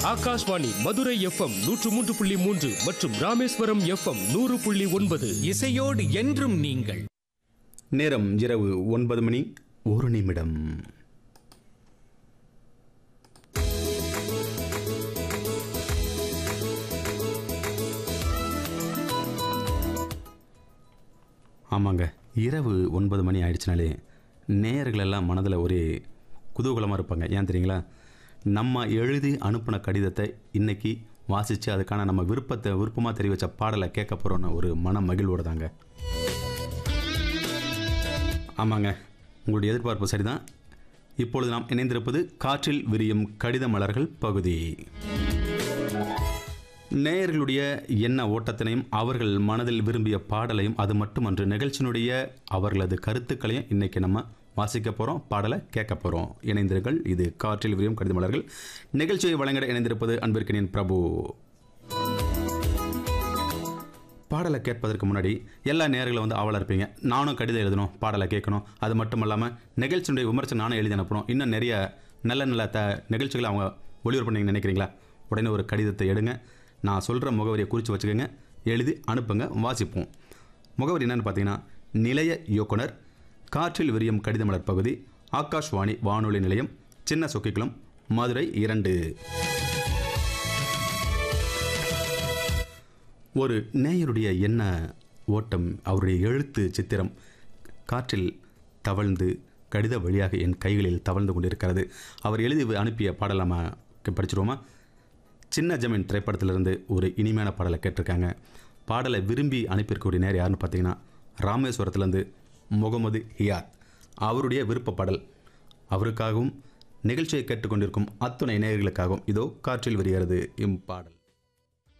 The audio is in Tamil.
ஆகாஷ்வாணி மதுரை எஃப்எம் நூற்று மூன்று புள்ளி மூன்று மற்றும் ராமேஸ்வரம் எஃப்எம் நூறு புள்ளி ஒன்பது இசையோடு என்றும் நீங்கள் நேரம் இரவு ஒன்பது மணி ஒரு நிமிடம் ஆமாங்க இரவு ஒன்பது மணி ஆயிடுச்சுனாலே நேயர்கள் எல்லாம் மனதில் ஒரே குதூகலமாக இருப்பாங்க ஏன் தெரியுங்களா நம்ம எழுதி அனுப்பின கடிதத்தை இன்னைக்கு வாசித்து அதுக்கான நம்ம விருப்பத்தை விருப்பமாக தெரிவித்த பாடலை கேட்க போகிறோன்னு ஒரு மன மகிழ்வோடு தாங்க ஆமாங்க உங்களுடைய எதிர்பார்ப்பு சரிதான் இப்பொழுது நாம் இணைந்திருப்பது காற்றில் விரியும் கடித மலர்கள் பகுதி நேயர்களுடைய எண்ண ஓட்டத்தினையும் அவர்கள் மனதில் விரும்பிய பாடலையும் அது மட்டுமன்று நிகழ்ச்சியினுடைய அவர்களது கருத்துக்களையும் இன்னைக்கு நம்ம வாசிக்க போகிறோம் பாடலை கேட்க போகிறோம் இணைந்திருங்கள் இது காற்றில் விரியும் கடித மலர்கள் நிகழ்ச்சியை வழங்கிட இணைந்திருப்பது அன்பிற்கினின் பிரபு பாடலை கேட்பதற்கு முன்னாடி எல்லா நேர்களும் வந்து ஆவலாக இருப்பீங்க நானும் கடிதம் எழுதணும் பாடலை கேட்கணும் அது மட்டும் இல்லாமல் நிகழ்ச்சியினுடைய விமர்சனம் நானும் எழுதி அனுப்பணும் இன்னும் நிறைய நல்ல நல்ல த நிகழ்ச்சிகளை அவங்க ஒளிபரப்பு நீங்கள் நினைக்கிறீங்களா உடனே ஒரு கடிதத்தை எடுங்க நான் சொல்கிற முகவரியை குறித்து வச்சுக்கோங்க எழுதி அனுப்புங்க வாசிப்போம் முகவரி என்னன்னு பார்த்தீங்கன்னா நிலைய இயக்குனர் காற்றில் விரியும் கடிதமலர் பகுதி ஆகாஷ்வாணி வானொலி நிலையம் சின்ன சொக்கிக்குளம் மதுரை இரண்டு ஒரு நேயருடைய எண்ண ஓட்டம் அவருடைய எழுத்து சித்திரம் காற்றில் தவழ்ந்து கடித வழியாக என் கைகளில் தவழ்ந்து கொண்டிருக்கிறது அவர் எழுதி அனுப்பிய பாடல் நம்ம படிச்சிருவோமா சின்ன ஜமீன் திரைப்படத்திலிருந்து ஒரு இனிமையான பாடலை கேட்டிருக்காங்க பாடலை விரும்பி அனுப்பியிருக்கக்கூடிய நேர் யாருன்னு பார்த்தீங்கன்னா ராமேஸ்வரத்துலேருந்து முகமது ஹியாத் அவருடைய விருப்ப பாடல் அவருக்காகவும் நிகழ்ச்சியை கேட்டுக்கொண்டிருக்கும் அத்துணை நேயர்களுக்காகவும் இதோ காற்றில் வருகிறது இப்பாடல்